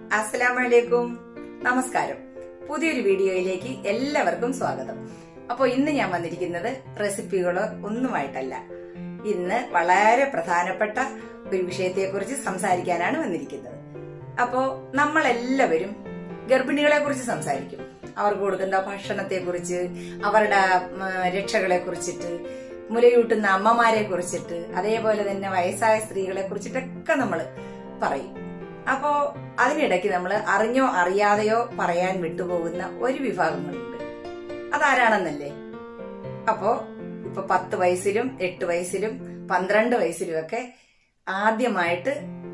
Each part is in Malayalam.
അസ്സലാമലൈക്കും നമസ്കാരം പുതിയൊരു വീഡിയോയിലേക്ക് എല്ലാവർക്കും സ്വാഗതം അപ്പോൾ ഇന്ന് ഞാൻ വന്നിരിക്കുന്നത് റെസിപ്പികളോ ഒന്നുമായിട്ടല്ല ഇന്ന് വളരെ പ്രധാനപ്പെട്ട ഒരു വിഷയത്തെക്കുറിച്ച് സംസാരിക്കാനാണ് വന്നിരിക്കുന്നത് അപ്പോ നമ്മളെല്ലാവരും ഗർഭിണികളെ കുറിച്ച് സംസാരിക്കും അവർക്ക് കൊടുക്കുന്ന ഭക്ഷണത്തെ കുറിച്ച് അവരുടെ ഉം, രക്ഷകളെ കുറിച്ചിട്ട് മുലയൂട്ടുന്ന അമ്മമാരെ കുറിച്ചിട്ട് അതേപോലെ തന്നെ വയസ്സായ സ്ത്രീകളെ കുറിച്ചിട്ടൊക്കെ നമ്മൾ പറയും അപ്പോ അതിനിടയ്ക്ക് നമ്മൾ അറിഞ്ഞോ അറിയാതെയോ പറയാൻ വിട്ടുപോകുന്ന ഒരു വിഭാഗങ്ങളുണ്ട് അതാരാണെന്നല്ലേ അപ്പോ ഇപ്പൊ പത്ത് വയസ്സിലും എട്ട് വയസ്സിലും പന്ത്രണ്ട് വയസ്സിലും ഒക്കെ ആദ്യമായിട്ട്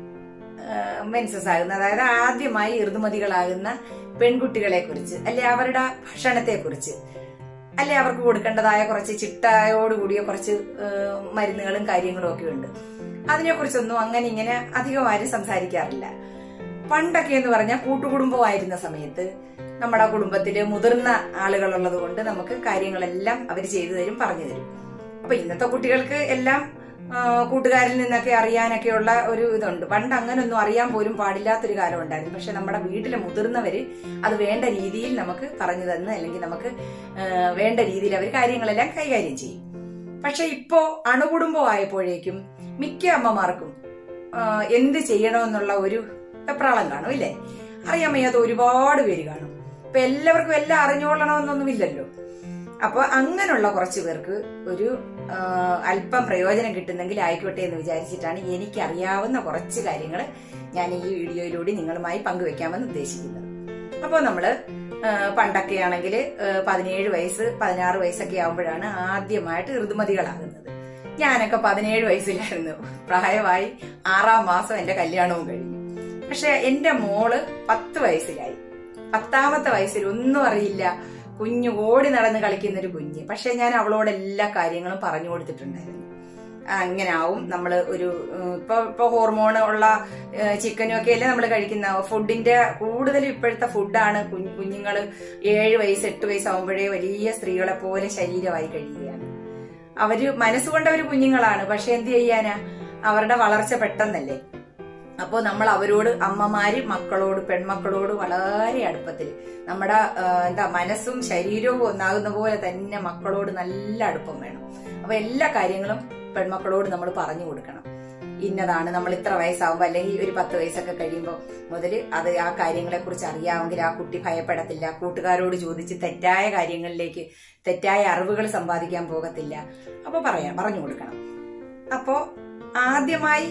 മെൻസസ് ആകുന്ന അതായത് ആദ്യമായി ഋതുമതികളാകുന്ന പെൺകുട്ടികളെ കുറിച്ച് അല്ലെ അവരുടെ ഭക്ഷണത്തെ കുറിച്ച് അല്ലെ അവർക്ക് കൊടുക്കേണ്ടതായ കുറച്ച് ചിട്ടയോടുകൂടിയ കുറച്ച് ആ, മരുന്നുകളും കാര്യങ്ങളും ഒക്കെ ഉണ്ട് അതിനെക്കുറിച്ചൊന്നും അങ്ങനെ ഇങ്ങനെ അധികം ആരും സംസാരിക്കാറില്ല പണ്ടൊക്കെ എന്ന് പറഞ്ഞാൽ കൂട്ടുകുടുംബമായിരുന്ന സമയത്ത് നമ്മുടെ കുടുംബത്തില് മുതിർന്ന ആളുകളുള്ളത് കൊണ്ട് നമുക്ക് കാര്യങ്ങളെല്ലാം അവർ ചെയ്തു തരും പറഞ്ഞു തരും അപ്പൊ ഇന്നത്തെ കുട്ടികൾക്ക് എല്ലാം ആ, കൂട്ടുകാരിൽ നിന്നൊക്കെ അറിയാനൊക്കെയുള്ള ഒരു ഇതുണ്ട് പണ്ട് അങ്ങനൊന്നും അറിയാൻ പോലും പാടില്ലാത്തൊരു കാലം ഉണ്ടായിരുന്നു പക്ഷെ നമ്മുടെ വീട്ടിലെ മുതിർന്നവര് അത് വേണ്ട രീതിയിൽ നമുക്ക് പറഞ്ഞു തന്ന് അല്ലെങ്കിൽ നമുക്ക് ആ, വേണ്ട രീതിയിൽ അവർ കാര്യങ്ങളെല്ലാം കൈകാര്യം ചെയ്യും പക്ഷെ ഇപ്പോ അണുകുടുംബമായപ്പോഴേക്കും മിക്ക അമ്മമാർക്കും ആ, എന്ത് ചെയ്യണമെന്നുള്ള ഒരു വെപ്രാളം കാണും ഇല്ലേ അറിയാൻ വയ്യാത്ത ഒരുപാട് പേര് കാണും ഇപ്പൊ എല്ലാവർക്കും എല്ലാം അറിഞ്ഞോളണമെന്നൊന്നുമില്ലല്ലോ അപ്പൊ അങ്ങനെയുള്ള കുറച്ചു പേർക്ക് ഒരു ആ, അല്പം പ്രയോജനം കിട്ടുന്നെങ്കിൽ ആയിക്കോട്ടെ എന്ന് വിചാരിച്ചിട്ടാണ് എനിക്ക് അറിയാവുന്ന കുറച്ച് കാര്യങ്ങൾ ഞാൻ ഈ വീഡിയോയിലൂടെ നിങ്ങളുമായി പങ്കുവെക്കാമെന്ന് ഉദ്ദേശിക്കുന്നത് അപ്പോൾ നമ്മള് ആ, പണ്ടൊക്കെ ആണെങ്കിൽ പതിനേഴ് വയസ്സ് പതിനാറ് വയസ്സൊക്കെ ആവുമ്പോഴാണ് ആദ്യമായിട്ട് ഋതുമതികളാകുന്നത് ഞാനൊക്കെ പതിനേഴ് വയസ്സിലായിരുന്നു പ്രായമായി ആറാം മാസം എന്റെ കല്യാണവും കഴിഞ്ഞു പക്ഷെ എന്റെ മോള് പത്ത് വയസ്സിലായി പത്താമത്തെ വയസ്സിൽ ഒന്നും അറിയില്ല കുഞ്ഞു ഓടി നടന്ന് കളിക്കുന്ന ഒരു കുഞ്ഞ് പക്ഷെ ഞാൻ അവളോട് എല്ലാ കാര്യങ്ങളും പറഞ്ഞു കൊടുത്തിട്ടുണ്ടായിരുന്നു അങ്ങനെ ആവും നമ്മൾ ഒരു ഉം, ഇപ്പൊ ഇപ്പൊ ഹോർമോൺ ഉള്ള ഏഹ്, ചിക്കനും ഒക്കെ അല്ലേ നമ്മൾ കഴിക്കുന്ന ഫുഡിന്റെ കൂടുതലും ഇപ്പോഴത്തെ ഫുഡാണ് കുഞ്ഞ് കുഞ്ഞുങ്ങൾ ഏഴ് വയസ്സ് എട്ട് വയസ്സാവുമ്പോഴേ വലിയ സ്ത്രീകളെ പോലെ ശരീരമായി കഴിയുകയാണ് അവര് മനസ്സുകൊണ്ട് അവര് കുഞ്ഞുങ്ങളാണ് പക്ഷെ എന്ത് ചെയ്യാനാ അവരുടെ വളർച്ച പെട്ടെന്നല്ലേ അപ്പോൾ നമ്മൾ അവരോട് അമ്മമാര് മക്കളോട് പെൺമക്കളോട് വളരെ അടുപ്പത്തിൽ നമ്മുടെ ആ, എന്താ മനസ്സും ശരീരവും ഒന്നാകുന്ന പോലെ തന്നെ മക്കളോട് നല്ല അടുപ്പം വേണം അപ്പൊ എല്ലാ കാര്യങ്ങളും പെൺമക്കളോട് നമ്മൾ പറഞ്ഞു കൊടുക്കണം ഇന്നതാണ് നമ്മൾ ഇത്ര വയസ്സാവുമ്പോൾ അല്ലെങ്കിൽ ഒരു പത്ത് വയസ്സൊക്കെ കഴിയുമ്പോൾ മുതൽ അത് ആ കാര്യങ്ങളെ കുറിച്ച് അറിയാമെങ്കിൽ ആ കുട്ടി ഭയപ്പെടത്തില്ല കൂട്ടുകാരോട് ചോദിച്ച് തെറ്റായ കാര്യങ്ങളിലേക്ക് തെറ്റായ അറിവുകൾ സമ്പാദിക്കാൻ പോകത്തില്ല അപ്പൊ പറയാം പറഞ്ഞു കൊടുക്കണം അപ്പോ ആദ്യമായി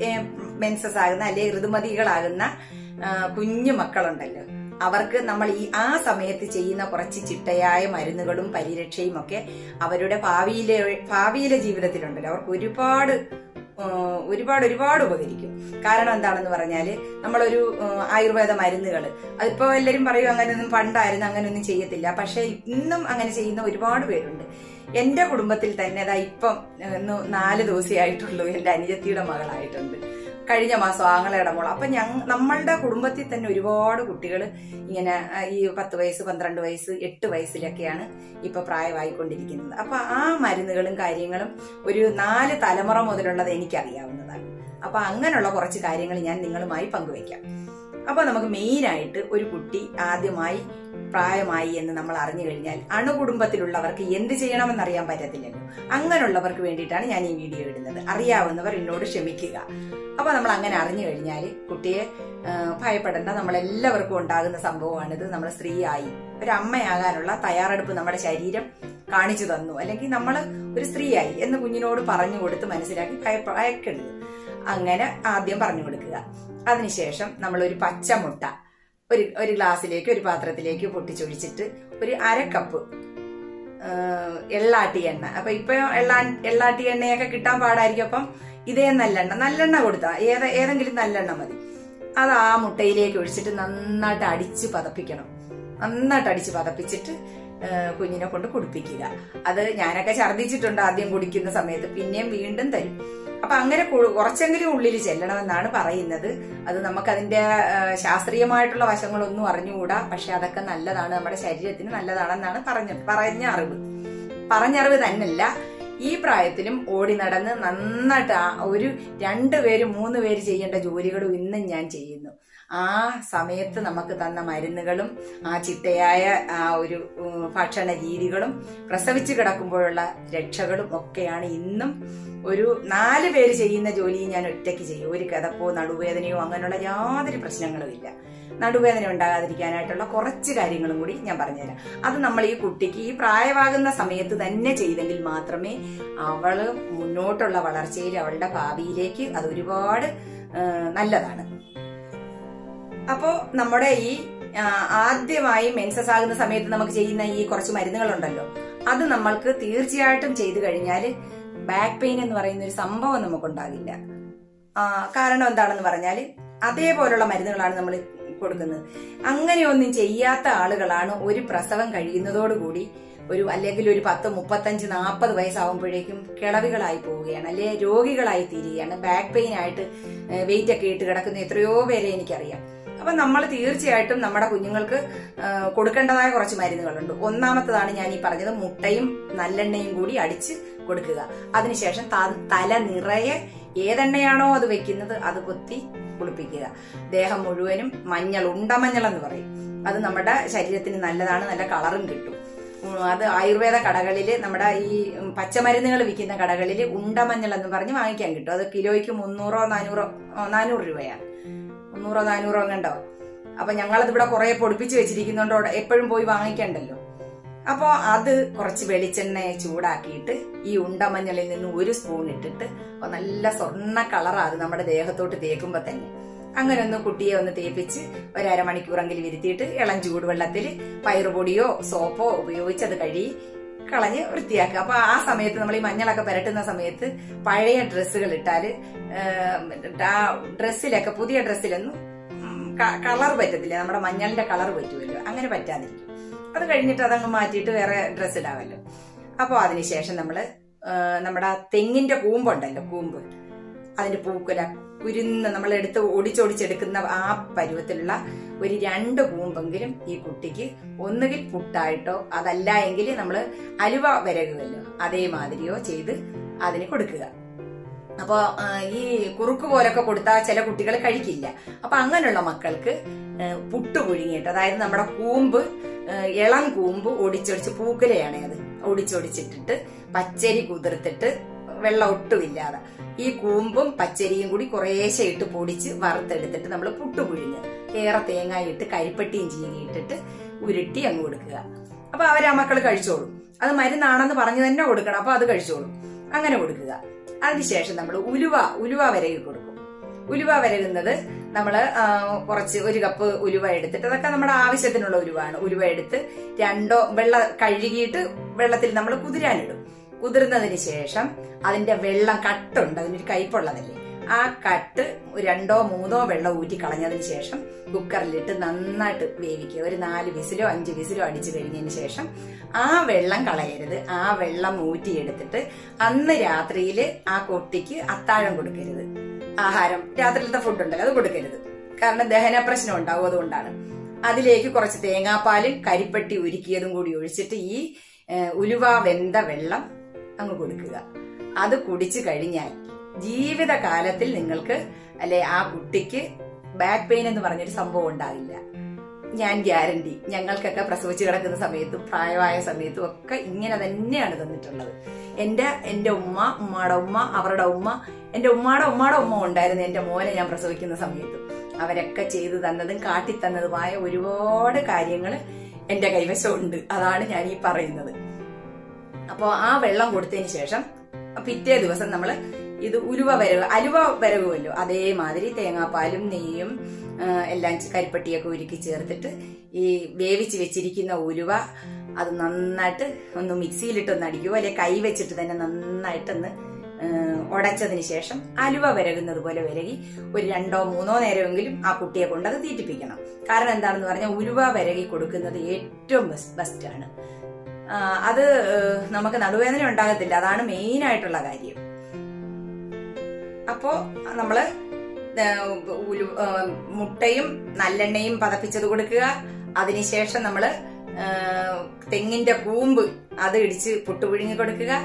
മെൻസസ് ആകുന്ന അല്ലെങ്കിൽ ഋതുമതികളാകുന്ന ആ, കുഞ്ഞു മക്കളുണ്ടല്ലോ അവർക്ക് നമ്മൾ ഈ ആ സമയത്ത് ചെയ്യുന്ന കുറച്ച് ചിട്ടയായ മരുന്നുകളും പരിരക്ഷയും ഒക്കെ അവരുടെ ഭാവിയിലെ ഭാവിയിലെ ജീവിതത്തിലുണ്ടല്ലോ അവർക്ക് ഒരുപാട് ആ, ഒരുപാട് ഒരുപാട് ഉപകരിക്കും കാരണം എന്താണെന്ന് പറഞ്ഞാല് നമ്മളൊരു ആ, ആയുർവേദ മരുന്നുകൾ അതിപ്പോ എല്ലാരും പറയും അങ്ങനെയൊന്നും പണ്ടായിരുന്നു അങ്ങനെയൊന്നും ചെയ്യത്തില്ല പക്ഷെ ഇന്നും അങ്ങനെ ചെയ്യുന്ന ഒരുപാട് പേരുണ്ട് എന്റെ കുടുംബത്തിൽ തന്നെ അതാ ഇപ്പം ഇന്ന് നാല് ദിവസമേ ആയിട്ടുള്ളൂ എന്റെ അനുജത്തിയുടെ മകളായിട്ടുണ്ട് കഴിഞ്ഞ മാസം ആങ്ങളയുടെ മോൾ അപ്പൊ ഞങ്ങ നമ്മളുടെ കുടുംബത്തിൽ തന്നെ ഒരുപാട് കുട്ടികൾ ഇങ്ങനെ ആ, ഈ പത്ത് വയസ്സ് പന്ത്രണ്ട് വയസ്സ് എട്ട് വയസ്സിലൊക്കെയാണ് ഇപ്പൊ പ്രായമായിക്കൊണ്ടിരിക്കുന്നത് അപ്പൊ ആ മരുന്നുകളും കാര്യങ്ങളും ഒരു നാല് തലമുറ മുതലുള്ളത് എനിക്കറിയാവുന്നതാണ് അപ്പൊ അങ്ങനെയുള്ള കുറച്ച് കാര്യങ്ങൾ ഞാൻ നിങ്ങളുമായി പങ്കുവയ്ക്കാം അപ്പൊ നമുക്ക് മെയിൻ ആയിട്ട് ഒരു കുട്ടി ആദ്യമായി പ്രായമായി എന്ന് നമ്മൾ അറിഞ്ഞു കഴിഞ്ഞാൽ അണുകുടുംബത്തിലുള്ളവർക്ക് എന്ത് ചെയ്യണമെന്ന് അറിയാൻ പറ്റത്തില്ലല്ലോ അങ്ങനെയുള്ളവർക്ക് വേണ്ടിയിട്ടാണ് ഞാൻ ഈ വീഡിയോ ഇടുന്നത് അറിയാവുന്നവർ എന്നോട് ക്ഷമിക്കുക അപ്പൊ നമ്മൾ അങ്ങനെ അറിഞ്ഞു കഴിഞ്ഞാൽ കുട്ടിയെ ആ, ഭയപ്പെടേണ്ട നമ്മളെല്ലാവർക്കും ഉണ്ടാകുന്ന സംഭവമാണിത് നമ്മൾ സ്ത്രീയായി ഒരു അമ്മയാകാനുള്ള തയ്യാറെടുപ്പ് നമ്മുടെ ശരീരം കാണിച്ചു തന്നു അല്ലെങ്കിൽ നമ്മൾ ഒരു സ്ത്രീയായി എന്ന് കുഞ്ഞിനോട് പറഞ്ഞു കൊടുത്ത് മനസ്സിലാക്കി ഭയപ്പ- ഭയക്കരുത് അങ്ങനെ ആദ്യം പറഞ്ഞു കൊടുക്കുക അതിനുശേഷം നമ്മൾ ഒരു പച്ചമുട്ട ഒരു ഒരു ഗ്ലാസ്സിലേക്ക് ഒരു പാത്രത്തിലേക്ക് പൊട്ടിച്ചൊഴിച്ചിട്ട് ഒരു അര കപ്പ് ആ, എള്ളാട്ടി എണ്ണ അപ്പൊ ഇപ്പൊ എള്ളാ എള്ളാട്ടി എണ്ണയൊക്കെ കിട്ടാൻ പാടായിരിക്കും അപ്പം ഇതേ നല്ലെണ്ണ നല്ലെണ്ണ കൊടുത്താ ഏത ഏതെങ്കിലും നല്ലെണ്ണ മതി അത് ആ മുട്ടയിലേക്ക് ഒഴിച്ചിട്ട് നന്നായിട്ട് അടിച്ച് പതപ്പിക്കണം നന്നായിട്ട് അടിച്ച് പതപ്പിച്ചിട്ട് ആ, കുഞ്ഞിനെ കൊണ്ട് കുടിപ്പിക്കുക അത് ഞാനൊക്കെ ഛർദ്ദിച്ചിട്ടുണ്ട് ആദ്യം കുടിക്കുന്ന സമയത്ത് പിന്നെയും വീണ്ടും തരും അപ്പൊ അങ്ങനെ കു- കുറച്ചെങ്കിലും ഉള്ളിൽ ചെല്ലണമെന്നാണ് പറയുന്നത് അത് നമുക്കതിന്റെ ആ, ശാസ്ത്രീയമായിട്ടുള്ള വശങ്ങളൊന്നും അറിഞ്ഞുകൂടാ പക്ഷെ അതൊക്കെ നല്ലതാണ് നമ്മുടെ ശരീരത്തിന് നല്ലതാണെന്നാണ് പറഞ്ഞ പറഞ്ഞ അറിവ് പറഞ്ഞറിവ് തന്നല്ല ഈ പ്രായത്തിലും ഓടി നടന്ന് നന്നായിട്ട് ആ ഒരു രണ്ട് പേര് മൂന്ന് പേര് ചെയ്യേണ്ട ജോലികളും ഇന്നും ഞാൻ ചെയ്യുന്നു ആ സമയത്ത് നമുക്ക് തന്ന മരുന്നുകളും ആ ചിട്ടയായ ആ ഒരു ഉം, ഭക്ഷണ രീതികളും പ്രസവിച്ച് കിടക്കുമ്പോഴുള്ള രക്ഷകളും ഒക്കെയാണ് ഇന്നും ഒരു നാല് പേര് ചെയ്യുന്ന ജോലി ഞാൻ ഒറ്റയ്ക്ക് ചെയ്യും ഒരു കിതപ്പോ നടുവേദനയോ അങ്ങനെയുള്ള യാതൊരു പ്രശ്നങ്ങളും ഇല്ല നടുവേദന ഉണ്ടാകാതിരിക്കാനായിട്ടുള്ള കുറച്ച് കാര്യങ്ങളും കൂടി ഞാൻ പറഞ്ഞുതരാം അത് നമ്മൾ ഈ കുട്ടിക്ക് ഈ പ്രായമാകുന്ന സമയത്ത് തന്നെ ചെയ്തെങ്കിൽ മാത്രമേ അവള് മുന്നോട്ടുള്ള വളർച്ചയിൽ അവളുടെ ഭാവിയിലേക്ക് അത് ഒരുപാട് ആ, നല്ലതാണ് അപ്പോ നമ്മുടെ ഈ ആ, ആദ്യമായി മെൻസസ് ആകുന്ന സമയത്ത് നമുക്ക് ചെയ്യുന്ന ഈ കുറച്ച് മരുന്നുകളുണ്ടല്ലോ അത് നമ്മൾക്ക് തീർച്ചയായിട്ടും ചെയ്തു കഴിഞ്ഞാൽ ബാക്ക് പെയിൻ എന്ന് പറയുന്ന ഒരു സംഭവം നമുക്കുണ്ടാകില്ല ആ, കാരണം എന്താണെന്ന് പറഞ്ഞാൽ അതേപോലുള്ള മരുന്നുകളാണ് നമ്മൾ കൊടുക്കുന്നത് അങ്ങനെയൊന്നും ചെയ്യാത്ത ആളുകളാണ് ഒരു പ്രസവം കഴിയുന്നതോടുകൂടി ഒരു അല്ലെങ്കിൽ ഒരു പത്ത് മുപ്പത്തഞ്ച് നാൽപ്പത് വയസ്സാവുമ്പോഴേക്കും കിളവികളായി പോവുകയാണ് അല്ലെ രോഗികളായി തീരുകയാണ് ബാക്ക് പെയിൻ ആയിട്ട് വെയിറ്റ് ഒക്കെ ഇട്ട് കിടക്കുന്ന എത്രയോ പേരെ എനിക്കറിയാം അപ്പൊ നമ്മൾ തീർച്ചയായിട്ടും നമ്മുടെ കുഞ്ഞുങ്ങൾക്ക് ആ, കൊടുക്കേണ്ടതായ കുറച്ച് മരുന്നുകളുണ്ട് ഒന്നാമത്തതാണ് ഞാൻ ഈ പറഞ്ഞത് മുട്ടയും നല്ലെണ്ണയും കൂടി അടിച്ച് കൊടുക്കുക അതിനുശേഷം ത- തല നിറയെ ഏതെണ്ണയാണോ അത് വെക്കുന്നത് അത് കൊത്തി കുളിപ്പിക്കുക ദേഹം മുഴുവനും മഞ്ഞൾ ഉണ്ടമഞ്ഞൾ എന്ന് പറയും അത് നമ്മുടെ ശരീരത്തിന് നല്ലതാണ് നല്ല കളറും കിട്ടും ഉം, അത് ആയുർവേദ കടകളിൽ നമ്മുടെ ഈ ഉം, പച്ചമരുന്നുകൾ വിൽക്കുന്ന കടകളിൽ ഉണ്ടമഞ്ഞൾ എന്ന് പറഞ്ഞ് വാങ്ങിക്കാൻ കിട്ടും അത് കിലോയ്ക്ക് മുന്നൂറോ നാനൂറോ ആ, നാനൂറ് രൂപയാണ് മുന്നൂറോ നാനൂറോ കണ്ടോ അപ്പൊ ഞങ്ങളത് ഇവിടെ കുറെ പൊടിപ്പിച്ച് വെച്ചിരിക്കുന്നോണ്ട് അവിടെ എപ്പോഴും പോയി വാങ്ങിക്കണ്ടല്ലോ അപ്പോൾ അത് കുറച്ച് വെളിച്ചെണ്ണയെ ചൂടാക്കിയിട്ട് ഈ ഉണ്ടമഞ്ഞളിൽ നിന്ന് ഒരു സ്പൂൺ ഇട്ടിട്ട് അപ്പൊ നല്ല സ്വർണ്ണ കളറാ അത് നമ്മുടെ ദേഹത്തോട്ട് തേക്കുമ്പോ തന്നെ അങ്ങനെ ഒന്ന് കുട്ടിയെ ഒന്ന് തേപ്പിച്ച് ഒരു അരമണിക്കൂറെങ്കിലും ഇരുത്തിയിട്ട് ഇളം ചൂടുവെള്ളത്തിൽ പയറുപൊടിയോ സോപ്പോ ഉപയോഗിച്ച് അത് കഴുകി കളഞ്ഞ് വൃത്തിയാക്കുക അപ്പൊ ആ സമയത്ത് നമ്മൾ ഈ മഞ്ഞളൊക്കെ പുരട്ടുന്ന സമയത്ത് പഴയ ഡ്രസ്സുകൾ ഇട്ടാല് ഏഹ്, ആ ഡ്രസ്സിലൊക്കെ പുതിയ ഡ്രസ്സിലൊന്നും കളർ പറ്റത്തില്ല നമ്മുടെ മഞ്ഞളിന്റെ കളർ പറ്റുമല്ലോ അങ്ങനെ പറ്റാതിരിക്കും അത് കഴിഞ്ഞിട്ട് അതങ്ങ് മാറ്റിയിട്ട് വേറെ ഡ്രസ്സ് ഇടാമല്ലോ അപ്പോൾ അതിനുശേഷം നമ്മള് ഏഹ്, നമ്മുടെ ആ തെങ്ങിന്റെ കൂമ്പുണ്ടല്ലോ കൂമ്പ് അതിന്റെ പൂക്കുല കുരുന്ന് നമ്മൾ എടുത്ത് ഒടിച്ചൊടിച്ചെടുക്കുന്ന ആ പരുവത്തിലുള്ള ഒരു രണ്ട് കൂമ്പെങ്കിലും ഈ കുട്ടിക്ക് ഒന്നുകിൽ പുട്ടായിട്ടോ അതല്ല എങ്കിൽ നമ്മൾ അലുവ വരകുമല്ലോ അതേമാതിരിയോ ചെയ്ത് അതിന് കൊടുക്കുക അപ്പൊ ആ, ഈ കുറുക്ക് പോലൊക്കെ കൊടുത്താൽ ചില കുട്ടികൾ കഴിക്കില്ല അപ്പൊ അങ്ങനെയുള്ള മക്കൾക്ക് ഏ, പുട്ട് പുഴുങ്ങിയിട്ട് അതായത് നമ്മുടെ കൂമ്പ് ഏ, ഇളം കൂമ്പ് ഒടിച്ചൊടിച്ച് പൂക്കുലയാണ് അത് ഒടിച്ചൊടിച്ചിട്ടിട്ട് പച്ചരി കുതിർത്തിട്ട് വെള്ളം ഒട്ടുമില്ലാതെ ഈ കൂമ്പും പച്ചരിയും കൂടി കുറേശ്ശെ ഇട്ട് പൊടിച്ച് വറുത്തെടുത്തിട്ട് നമ്മൾ പുട്ട് പുഴുങ്ങുക ഏറെ തേങ്ങ ഇട്ട് കരിപ്പട്ടിയും ചീനി ഇട്ടിട്ട് ഉരുട്ടി അങ്ങ് കൊടുക്കുക അപ്പൊ അവര് ആ മക്കൾ കഴിച്ചോളും അത് മരുന്നാണെന്ന് പറഞ്ഞു തന്നെ കൊടുക്കണം അപ്പൊ അത് കഴിച്ചോളും അങ്ങനെ കൊടുക്കുക അതിനുശേഷം നമ്മൾ ഉലുവ ഉലുവ വരകി കൊടുക്കും ഉലുവ വരകുന്നത് നമ്മൾ കുറച്ച് ഒരു കപ്പ് ഉലുവ എടുത്തിട്ട് അതൊക്കെ നമ്മുടെ ആവശ്യത്തിനുള്ള ഉലുവാണ് ഉലുവ എടുത്ത് രണ്ടോ വെള്ള കഴുകിയിട്ട് വെള്ളത്തിൽ നമ്മൾ കുതിരാനിടും കുതിർന്നതിന് ശേഷം അതിന്റെ വെള്ളം കട്ടുണ്ട് അതിനൊരു കയ്പുള്ളതല്ലേ ആ കട്ട് രണ്ടോ മൂന്നോ വെള്ളം ഊറ്റി കളഞ്ഞതിന് ശേഷം കുക്കറിലിട്ട് നന്നായിട്ട് വേവിക്കുക ഒരു നാല് വിസിലോ അഞ്ച് വിസിലോ അടിച്ചു കഴിഞ്ഞതിന് ശേഷം ആ വെള്ളം കളയരുത് ആ വെള്ളം ഊറ്റിയെടുത്തിട്ട് അന്ന് രാത്രിയിൽ ആ കുട്ടിക്ക് അത്താഴം കൊടുക്കരുത് ആഹാരം രാത്രിയിലത്തെ ഫുഡ് ഉണ്ടല്ലോ അത് കൊടുക്കരുത് കാരണം ദഹന പ്രശ്നം ഉണ്ടാവും അതുകൊണ്ടാണ് അതിലേക്ക് കുറച്ച് തേങ്ങാപ്പാലും കരിപ്പട്ടി ഉരുക്കിയതും കൂടി ഒഴിച്ചിട്ട് ഈ ഏഹ്, ഉലുവ വെന്ത വെള്ളം അങ്ങ് കൊടുക്കുക അത് കുടിച്ചു കഴിഞ്ഞാൽ ജീവിതകാലത്തിൽ നിങ്ങൾക്ക് അല്ലെ ആ കുട്ടിക്ക് ബാക്ക് പെയിൻ എന്ന് പറഞ്ഞൊരു സംഭവം ഉണ്ടാകില്ല ഞാൻ ഗ്യാരണ്ടി ഞങ്ങൾക്കൊക്കെ പ്രസവിച്ച് കിടക്കുന്ന സമയത്തും പ്രായമായ സമയത്തും ഒക്കെ ഇങ്ങനെ തന്നെയാണ് തന്നിട്ടുള്ളത് എന്റെ എന്റെ ഉമ്മ ഉമ്മയുടെ ഉമ്മ അവരുടെ ഉമ്മ എന്റെ ഉമ്മയുടെ ഉമ്മയുടെ ഉമ്മ ഉണ്ടായിരുന്നു എന്റെ മോനെ ഞാൻ പ്രസവിക്കുന്ന സമയത്തും അവരൊക്കെ ചെയ്തു തന്നതും കാട്ടിത്തന്നതുമായ ഒരുപാട് കാര്യങ്ങൾ എന്റെ കൈവശമുണ്ട് അതാണ് ഞാൻ ഈ പറയുന്നത് അപ്പോൾ ആ വെള്ളം കൊടുത്തതിന് ശേഷം പിറ്റേ ദിവസം നമ്മൾ ഇത് ഉലുവ വരവ് അലുവ വരവുമല്ലോ അതേമാതിരി തേങ്ങാപ്പാലും നെയ്യും ആ, എല്ലാം ചെ- കരിപ്പട്ടിയൊക്കെ ഉരുക്കി ചേർത്തിട്ട് ഈ വേവിച്ച് വെച്ചിരിക്കുന്ന ഉലുവ അത് നന്നായിട്ട് ഒന്ന് മിക്സിയിലിട്ടൊന്ന് അടിക്കുമോ അല്ലെ കൈ വെച്ചിട്ട് തന്നെ നന്നായിട്ടൊന്ന് ആ, ഉടച്ചതിന് ശേഷം അലുവ വിരകുന്നത് പോലെ വിരകി ഒരു രണ്ടോ മൂന്നോ നേരമെങ്കിലും ആ കുട്ടിയെ കൊണ്ട് അത് തീറ്റിപ്പിക്കണം കാരണം എന്താണെന്ന് പറഞ്ഞാൽ ഉലുവ വിരകി കൊടുക്കുന്നത് ഏറ്റവും ബെസ്റ്റ് ആണ് ആ, അത് ഏഹ്, നമുക്ക് നടുവേദന ഉണ്ടാകത്തില്ല അതാണ് മെയിൻ ആയിട്ടുള്ള കാര്യം അപ്പോ നമ്മള് ഏഹ്, ഉലു- ഏഹ്, മുട്ടയും നല്ലെണ്ണയും പതപ്പിച്ചത് കൊടുക്കുക അതിനുശേഷം നമ്മള് ഏഹ്, തെങ്ങിന്റെ കൂമ്പ് അത് ഇടിച്ച് പുട്ടുപുഴുങ്ങി കൊടുക്കുക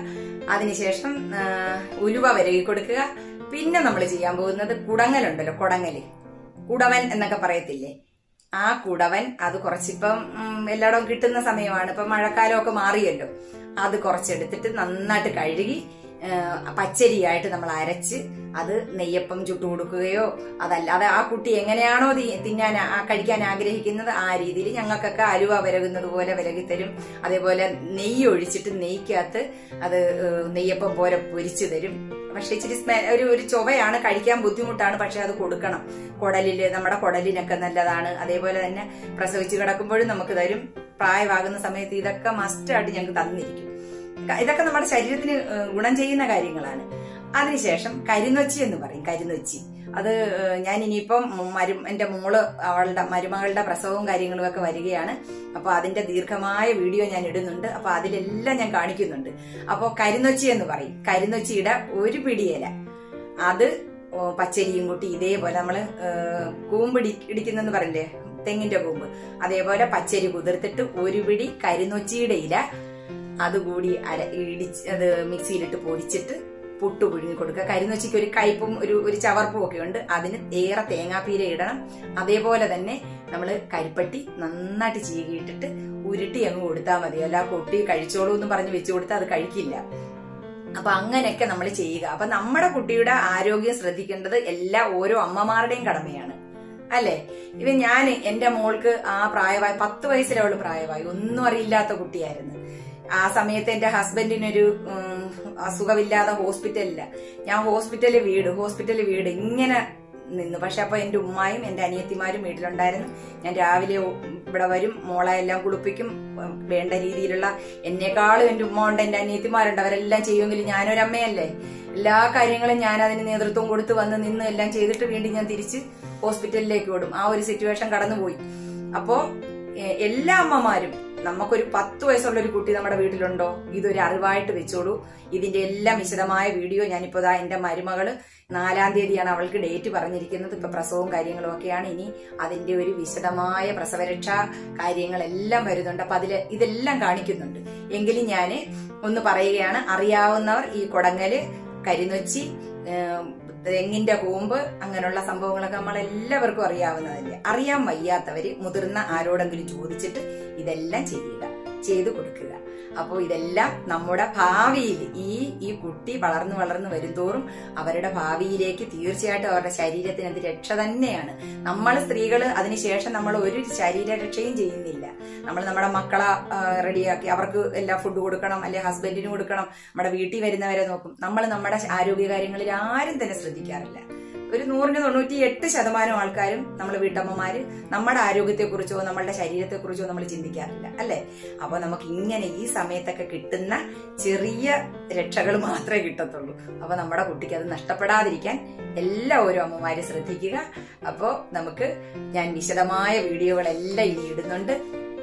അതിനുശേഷം ആ, ഉലുവ വരകി കൊടുക്കുക പിന്നെ നമ്മൾ ചെയ്യാൻ പോകുന്നത് കുടങ്ങലുണ്ടല്ലോ കുടങ്ങല് കുടവൻ എന്നൊക്കെ പറയത്തില്ലേ ആ കുടവൻ അത് കുറച്ചിപ്പം ഉം, എല്ലായിടവും കിട്ടുന്ന സമയമാണ് ഇപ്പൊ മഴക്കാലമൊക്കെ മാറിയല്ലോ അത് കുറച്ചെടുത്തിട്ട് നന്നായിട്ട് കഴുകി ആ, പച്ചരിയായിട്ട് നമ്മൾ അരച്ച് അത് നെയ്യപ്പം ചുട്ടു കൊടുക്കുകയോ അതല്ലാതെ ആ കുട്ടി എങ്ങനെയാണോ തി- തിന്നാൻ ആ കഴിക്കാൻ ആഗ്രഹിക്കുന്നത് ആ രീതിയിൽ ഞങ്ങൾക്കൊക്കെ അലുവ വിരകുന്നത് പോലെ വിരകി തരും അതേപോലെ നെയ്യ് ഒഴിച്ചിട്ട് നെയ്ക്കകത്ത് അത് ഏഹ്, നെയ്യപ്പം പോലെ പൊരിച്ചു തരും പക്ഷെ ഇച്ചിരി സ്മെ ഒരു ഒരു ചൊവയാണ് കഴിക്കാൻ ബുദ്ധിമുട്ടാണ് പക്ഷെ അത് കൊടുക്കണം കുടലില് നമ്മുടെ കുടലിനൊക്കെ നല്ലതാണ് അതേപോലെ തന്നെ പ്രസവിച്ച് കിടക്കുമ്പോഴും നമുക്ക് തരും പ്രായമാകുന്ന സമയത്ത് ഇതൊക്കെ മസ്റ്റായിട്ട് ഞങ്ങൾക്ക് തന്നിരിക്കും ക- ഇതൊക്കെ നമ്മുടെ ശരീരത്തിന് ഏഹ്, ഗുണം ചെയ്യുന്ന കാര്യങ്ങളാണ് അതിനുശേഷം കരിനൊച്ചി എന്ന് പറയും കരിനൊച്ചി അത് ഏഹ്, ഞാൻ ഇനിയിപ്പം മരു എന്റെ മോള് അവളുടെ മരുമകളുടെ പ്രസവവും കാര്യങ്ങളും ഒക്കെ വരികയാണ് അപ്പൊ അതിന്റെ ദീർഘമായ വീഡിയോ ഞാൻ ഇടുന്നുണ്ട് അപ്പൊ അതിലെല്ലാം ഞാൻ കാണിക്കുന്നുണ്ട് അപ്പൊ കരിനൊച്ചി എന്ന് പറയും കരിനൊച്ചിയുടെ ഒരു പിടിയില അത് ഓ, പച്ചരിയും കൂട്ടി ഇതേപോലെ നമ്മള് ഏഹ്, കൂമ്പ് ഇടി ഇടിക്കുന്നെന്ന് പറയില്ലേ തെങ്ങിന്റെ കൂമ്പ് അതേപോലെ പച്ചരി കുതിർത്തിട്ട് ഒരു പിടി കരിനൊച്ചിയുടെ ഇല അതുകൂടി അര ഇടിച്ച് അത് മിക്സിയിലിട്ട് പൊടിച്ചിട്ട് പുട്ട് പുഴുങ്ങി കൊടുക്കുക കരിനൊച്ചിക്ക് ഒരു കയ്പും ഒരു ഒരു ചവർപ്പും ഒക്കെ ഉണ്ട് അതിന് ഏറെ തേങ്ങാപ്പീര ഇടണം അതേപോലെ തന്നെ നമ്മൾ കരിപ്പട്ടി നന്നായിട്ട് ചീകിയിട്ടിട്ട് ഉരുട്ടി അങ്ങ് കൊടുത്താൽ മതി അല്ല കുട്ടി കഴിച്ചോളൂ എന്ന് പറഞ്ഞ് വെച്ചു കൊടുത്താൽ അത് കഴിക്കില്ല അപ്പൊ അങ്ങനെയൊക്കെ നമ്മൾ ചെയ്യുക അപ്പൊ നമ്മുടെ കുട്ടിയുടെ ആരോഗ്യം ശ്രദ്ധിക്കേണ്ടത് എല്ലാ ഓരോ അമ്മമാരുടെയും കടമയാണ് അല്ലെ ഇത് ഞാൻ എന്റെ മോൾക്ക് ആ പ്രായമായി പത്ത് വയസ്സിലവള് പ്രായമായി ഒന്നും അറിയില്ലാത്ത കുട്ടിയായിരുന്നു ആ സമയത്ത് എന്റെ ഹസ്ബൻഡിനൊരു ഉം, അസുഖമില്ലാതെ ഹോസ്പിറ്റലില്ല ഞാൻ ഹോസ്പിറ്റലിൽ വീട് ഹോസ്പിറ്റലിൽ വീട് ഇങ്ങനെ നിന്നു പക്ഷെ അപ്പൊ എന്റെ ഉമ്മായും എന്റെ അനിയത്തിമാരും വീട്ടിലുണ്ടായിരുന്നു ഞാൻ രാവിലെ ഒ- ഇവിടെ വരും മോളെ എല്ലാം കുളിപ്പിക്കും ഉം, വേണ്ട രീതിയിലുള്ള എന്നെക്കാളും എന്റെ ഉമ്മ ഉണ്ട് എന്റെ അനിയത്തിമാരുണ്ട് അവരെല്ലാം ചെയ്യുമെങ്കിൽ ഞാനൊരമ്മയല്ലേ എല്ലാ കാര്യങ്ങളും ഞാൻ അതിന് നേതൃത്വം കൊടുത്ത് വന്ന് നിന്ന് എല്ലാം ചെയ്തിട്ട് വീണ്ടും ഞാൻ തിരിച്ച് ഹോസ്പിറ്റലിലേക്ക് വിടും ആ ഒരു സിറ്റുവേഷൻ കടന്നുപോയി അപ്പോ എ- എല്ലാ അമ്മമാരും നമുക്കൊരു പത്ത് വയസ്സുള്ള ഒരു കുട്ടി നമ്മുടെ വീട്ടിലുണ്ടോ ഇതൊരു അറിവായിട്ട് വെച്ചോളൂ ഇതിന്റെ എല്ലാം വിശദമായ വീഡിയോ ഞാനിപ്പോ ദാ എന്റെ മരുമകള് നാലാം തീയതിയാണ് അവൾക്ക് ഡേറ്റ് പറഞ്ഞിരിക്കുന്നത് ഇപ്പൊ പ്രസവവും കാര്യങ്ങളും ഒക്കെയാണ് ഇനി അതിന്റെ ഒരു വിശദമായ പ്രസവരക്ഷാ കാര്യങ്ങളെല്ലാം വരുന്നുണ്ട് അപ്പൊ അതില് ഇതെല്ലാം കാണിക്കുന്നുണ്ട് എങ്കിലും ഞാന് ഒന്ന് പറയുകയാണ് അറിയാവുന്നവർ ഈ കൊടങ്ങല് കരിനൊച്ചി ഏം, തെങ്ങിന്റെ കൂമ്പ് അങ്ങനെയുള്ള സംഭവങ്ങളൊക്കെ നമ്മൾ എല്ലാവർക്കും അറിയാവുന്നതല്ലേ അറിയാൻ വയ്യാത്തവര് മുതിർന്ന ആരോടെങ്കിലും ചോദിച്ചിട്ട് ഇതെല്ലാം ചെയ്യുക ചെയ്തു കൊടുക്കുക അപ്പോൾ ഇതെല്ലാം നമ്മുടെ ഭാവിയിൽ ഈ ഈ കുട്ടി വളർന്നു വളർന്നു വരുംതോറും അവരുടെ ഭാവിയിലേക്ക് തീർച്ചയായിട്ടും അവരുടെ ശരീരത്തിന് അത് രക്ഷ തന്നെയാണ് നമ്മൾ സ്ത്രീകൾ അതിനുശേഷം നമ്മൾ ഒരു ശരീരരക്ഷയും ചെയ്യുന്നില്ല നമ്മൾ നമ്മുടെ മക്കളെ ആ, റെഡിയാക്കി അവർക്ക് എല്ലാം ഫുഡ് കൊടുക്കണം അല്ലെ ഹസ്ബൻഡിന് കൊടുക്കണം നമ്മുടെ വീട്ടിൽ വരുന്നവരെ നോക്കും നമ്മൾ നമ്മുടെ ആരോഗ്യ കാര്യങ്ങളിൽ ആരും തന്നെ ശ്രദ്ധിക്കാറില്ല ഒരു നൂറിന് തൊണ്ണൂറ്റി എട്ട് ശതമാനം ആൾക്കാരും നമ്മൾ വീട്ടമ്മമാര് നമ്മുടെ ആരോഗ്യത്തെക്കുറിച്ചോ നമ്മളുടെ ശരീരത്തെക്കുറിച്ചോ നമ്മൾ ചിന്തിക്കാറില്ല അല്ലെ അപ്പൊ നമുക്ക് ഇങ്ങനെ ഈ സമയത്തൊക്കെ കിട്ടുന്ന ചെറിയ രക്ഷകൾ മാത്രമേ കിട്ടത്തുള്ളൂ അപ്പൊ നമ്മുടെ കുട്ടിക്ക് അത് നഷ്ടപ്പെടാതിരിക്കാൻ എല്ലാ ഓരോ അമ്മമാരും ശ്രദ്ധിക്കുക അപ്പോ നമുക്ക് ഞാൻ വിശദമായ വീഡിയോകളെല്ലാം ഇനി ഇടുന്നുണ്ട്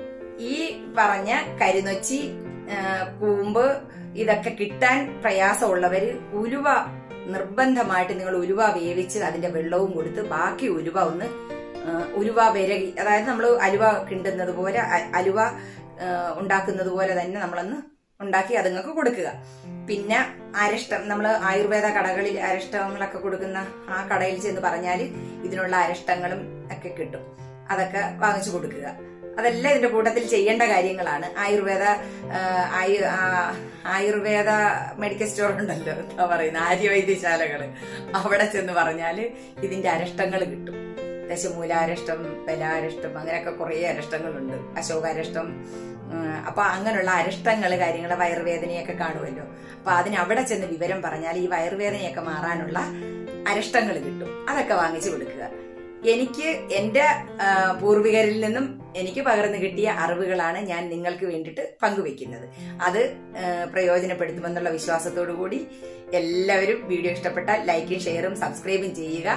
ഈ പറഞ്ഞ കരിനൊച്ചി ആ, കൂമ്പ് ഇതൊക്കെ കിട്ടാൻ പ്രയാസമുള്ളവര് ഉലുവ നിർബന്ധമായിട്ട് നിങ്ങൾ ഉലുവ വേവിച്ച് അതിന്റെ വെള്ളവും കൊടുത്ത് ബാക്കി ഉലുവ ഒന്ന് ആ, ഉലുവ വിരകി അതായത് നമ്മൾ അലുവ കിണ്ടുന്നത് പോലെ അ- അലുവ ആ, ഉണ്ടാക്കുന്നത് പോലെ തന്നെ നമ്മളൊന്ന് ഉണ്ടാക്കി അതുങ്ങൾക്ക് കൊടുക്കുക പിന്നെ അരിഷ്ടം നമ്മൾ ആയുർവേദ കടകളിൽ അരിഷ്ടങ്ങളൊക്കെ കൊടുക്കുന്ന ആ കടയിൽ ചെന്ന് പറഞ്ഞാൽ ഇതിനുള്ള അരിഷ്ടങ്ങളും ഒക്കെ കിട്ടും അതൊക്കെ വാങ്ങിച്ചു കൊടുക്കുക അതെല്ലാം ഇതിന്റെ കൂട്ടത്തിൽ ചെയ്യേണ്ട കാര്യങ്ങളാണ് ആയുർവേദ ആ, ആയു- ആ, ആയുർവേദ മെഡിക്കൽ സ്റ്റോർ ഉണ്ടല്ലോ എന്താ പറയുന്നത് ആര്യവൈദ്യശാലകള് അവിടെ ചെന്ന് പറഞ്ഞാല് ഇതിന്റെ അരിഷ്ടങ്ങൾ കിട്ടും ദശമൂലാരിഷ്ടം ബലാരിഷ്ടം അങ്ങനെയൊക്കെ കുറേ അരിഷ്ടങ്ങളുണ്ട് അശോകാരിഷ്ടം ഉം, അപ്പൊ അങ്ങനെയുള്ള അരിഷ്ടങ്ങൾ കാര്യങ്ങൾ വയറുവേദനയൊക്കെ കാണുമല്ലോ അപ്പൊ അതിന് അവിടെ ചെന്ന് വിവരം പറഞ്ഞാൽ ഈ വയറുവേദനയൊക്കെ മാറാനുള്ള അരിഷ്ടങ്ങൾ കിട്ടും അതൊക്കെ വാങ്ങിച്ചു കൊടുക്കുക എനിക്ക് എന്റെ ആ, പൂർവികരിൽ നിന്നും എനിക്ക് പകർന്നു കിട്ടിയ അറിവുകളാണ് ഞാൻ നിങ്ങൾക്ക് വേണ്ടിയിട്ട് പങ്കുവെക്കുന്നത് അത് ആ, പ്രയോജനപ്പെടുത്തുമെന്നുള്ള വിശ്വാസത്തോടു കൂടി എല്ലാവരും വീഡിയോ ഇഷ്ടപ്പെട്ടാൽ ലൈക്കും ഷെയറും സബ്സ്ക്രൈബും ചെയ്യുക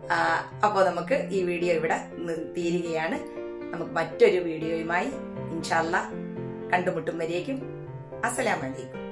അപ്പോൾ നമുക്ക് ഈ വീഡിയോ ഇവിടെ നി- തീരുകയാണ് നമുക്ക് മറ്റൊരു വീഡിയോയുമായി ഇൻഷാല്ല കണ്ടുമുട്ടും വരേക്കും അസ്സലാമലൈക്കും